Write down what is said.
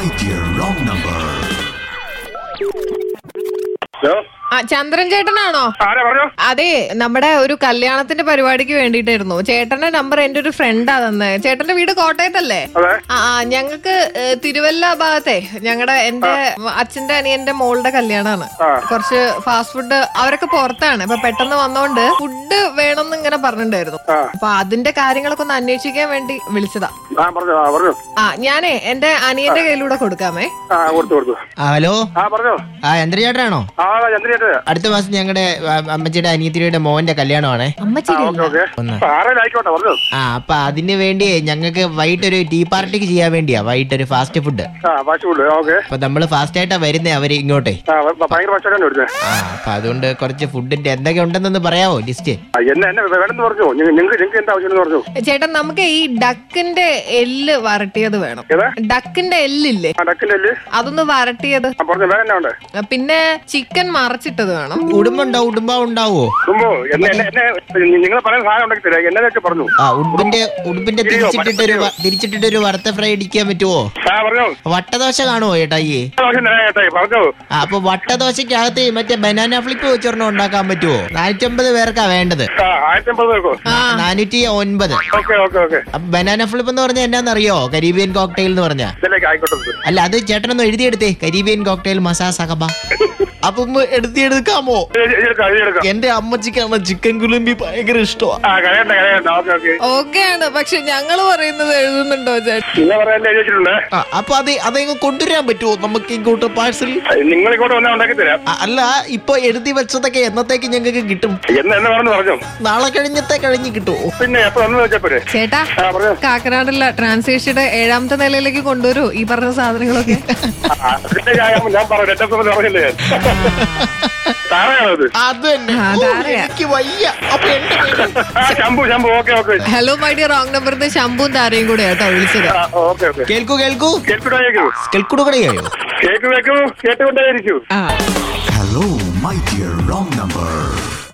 my dear wrong number. Hello ആ ചന്ദ്രൻ ചേട്ടനാണോ ആരാ പറഞ്ഞോ അതെ നമ്മുടെ ഒരു കല്യാണത്തിന്റെ പരിപാടിക്ക് വേണ്ടിയിട്ടായിരുന്നു ചേട്ടന്റെ നമ്പർ എന്റെ ഒരു ഫ്രണ്ടാ തന്നെ ചേട്ടന്റെ വീട് കോട്ടയത്തല്ലേ അതെ ആ ആ, ഞങ്ങക്ക് ഏ, തിരുവല്ല ഭാഗത്തെ ഞങ്ങളുടെ എന്റെ അച്ഛന്റെ അനിയന്റെ മോളുടെ കല്യാണമാണ് ആ. കുറച്ച് ഫാസ്റ്റ് ഫുഡ് അവരൊക്കെ പുറത്താണ് അപ്പൊ പെട്ടെന്ന് വന്നോണ്ട് ഫുഡ് വേണമെന്ന് ഇങ്ങനെ പറഞ്ഞിട്ടുണ്ടായിരുന്നു ആ. അപ്പൊ അതിന്റെ കാര്യങ്ങളൊക്കെ ഒന്ന് അന്വേഷിക്കാൻ വേണ്ടി വിളിച്ചതാ ആ പറഞ്ഞോ ആ പറഞ്ഞോ ആ ഞാനേ എന്റെ അനിയന്റെ കയ്യിലൂടെ കൊടുക്കാമേ ആ കൊടുത്തു കൊടുത്തു ആ ഹലോ ആ പറഞ്ഞോ ആ ചന്ദ്രചേട്ടനാണോ ആ ചന്ദ്രേട്ട അടുത്ത മാസം ഞങ്ങളുടെ അമ്മച്ചിയുടെ അനിയത്തിയുടെ മോന്റെ കല്യാണമാണ് അമ്മച്ചി ആ ഓക്കെ ഓക്കെ ഒന്ന്. ആരെങ്കിലും ആയിക്കോട്ടെ പറഞ്ഞോ ആ അപ്പൊ അതിന് വേണ്ടി ഞങ്ങൾക്ക് വൈകിട്ടൊരു ടീ പാർട്ടിക്ക് ചെയ്യാൻ വേണ്ടിയാ വൈകിട്ടൊരു ഫാസ്റ്റ് ഫുഡ് ആ ഫാസ്റ്റ് ഫുഡ് ഓക്കെ അപ്പൊ നമ്മള് ഫാസ്റ്റ് ആയിട്ടാ വരുന്നേ അവര് ഇങ്ങോട്ടേ ആ ഭ- ഭയങ്കര ഭക്ഷണം വരുന്നത് ആ അപ്പൊ അതുകൊണ്ട് കുറച്ച് ഫുഡിന്റെ എന്തൊക്കെ ഉണ്ടെന്നൊന്ന് പറയാവോ ലിസ്റ്റ് എന്നെ എന്നെ വേണമെന്ന് പറഞ്ഞു നിങ്ങൾക്ക് നിങ്ങൾക്ക് എന്താ ആവശ്യം എന്ന് പറഞ്ഞു ചേട്ടൻ നമുക്ക് ഈ ഡക്കിന്റെ എല്ല് വരട്ടിയത് വേണം ഏതാ ഡക്കിന്റെ എല്ലില്ലേ ആ ഡക്കിന്റെ അല്ലേ അതൊന്ന് വരട്ടിയത് ആ പറഞ്ഞു വേറെ എന്നാ ഉണ്ട് പിന്നെ ചിക്കൻ മറച്ചിട്ടത് വേണം ഉടുമ്പുണ്ടോ ഉടുമ്പ ഉണ്ടാവോ തുമ്പോ എന്നെ എന്നെ എന്നെ നിങ്ങൾ പറയുന്ന സാധനം ഉണ്ടാക്കി തരാം എന്നെ വെച്ച് പറഞ്ഞു ആ ഉടുമ്പിന്റെ ഉടുമ്പിന്റെ തിരിച്ചിട്ടിട്ടൊരു വ- തിരിച്ചിട്ടിട്ടൊരു വറുത്ത ഫ്രൈ അടിക്കാൻ പറ്റുമോ ആ പറഞ്ഞോ വട്ടദോശ കാണുമോ ചേട്ടാ ഈ ആവശ്യം തരാം ചേട്ടാ പറഞ്ഞോ ആ അപ്പൊ വട്ടദോശക്കകത്ത് മറ്റേ ബനാന ഫ്ലിപ്പ് വെച്ചൊരെണ്ണം ഉണ്ടാക്കാൻ പറ്റുമോ നാനൂറ്റമ്പത് പേർക്കാ വേണ്ടത് ആ ആയിരത്തി അമ്പത് പേർക്കോ ആ നാനൂറ്റി ഒൻപത് ഓക്കെ ഓക്കെ ഓക്കെ അപ്പൊ ബനാന ഫ്ലിപ്പ് എന്ന് പറഞ്ഞാൽ എന്നാന്നറിയോ കരീബിയൻ കോക്ടെയിൽ എന്ന് പറഞ്ഞാ ഇതിലേക്ക് ആയിക്കോട്ടെ ഇത്. അല്ല അത് ചേട്ടനൊന്ന് എഴുതിയെടുത്തേ കരീബിയൻ കോക്ടെയിൽ മസാ സഹബ അപ്പൊ ഒന്ന് എഴുതിയെടുക്കാമോ ഇത് എടുക്കാം ഇത് എടുക്കാം എന്റെ അമ്മച്ചിക്കാണ് ചിക്കൻ കുലുമ്പി ഭയങ്കര ഇഷ്ടമാണ് ആ കരയണ്ട കരയണ്ട ഓക്കെ ഓക്കെ ഓക്കെയാണ് പക്ഷെ ഞങ്ങള് പറയുന്നത് എഴുതുന്നുണ്ടോ ചേട്ടൻ നിങ്ങൾ പറയാൻ എഴുതി വെച്ചിട്ടുണ്ട് അപ്പൊ അത് അതങ്ങ് കൊണ്ടുവരാൻ പറ്റുമോ നമുക്ക് ഇങ്ങോട്ട് പാഴ്സൽ നിങ്ങൾ ഇങ്ങോട്ട് വന്നാൽ ഉണ്ടാക്കി തരാം അല്ല ഇപ്പൊ എഴുതി വെച്ചതൊക്കെ എന്നത്തേക്ക് ഞങ്ങൾക്ക് കിട്ടും എന്ന് എന്നെ പറഞ്ഞു പറഞ്ഞു നാളെ കഴിഞ്ഞത്തെ കഴിഞ്ഞ് കിട്ടുമോ പിന്നെ എപ്പോ വന്നു വെച്ചപ്പോരെ ചേട്ടാ ആ പറഞ്ഞോ കാക്കനാടുള്ള ട്രാൻസ്ലേഷയുടെ ഏഴാമത്തെ നിലയിലേക്ക് കൊണ്ടുവരൂ ഈ പറഞ്ഞ സാധനങ്ങളൊക്കെ ആ, അതിന്റെ ഞാൻ ഞാൻ പറഞ്ഞു രണ്ടു പറഞ്ഞില്ലേ താറയാണോ ഇത് അത് തന്നെ ആ, ഓ, താരയാ. എനിക്ക് വയ്യ അപ്പൊ എന്റെ പേര് ആ Shambhu Shambhu okay okay hello my dear wrong നമ്പറിന്റെ ശംഭുവും താരയും കൂടെ കേട്ടോ വിളിച്ചത് ആ ഓക്കെ ഓക്കെ കേൾക്കൂ കേൾക്കൂ കേൾക്കൂടാ കേൾക്കൂ കേൾക്കൂടുകയോ കേക്ക് വെക്കൂ കേട്ടുകൊണ്ടേയിരിക്കൂ ആ Hello, my dear wrong number.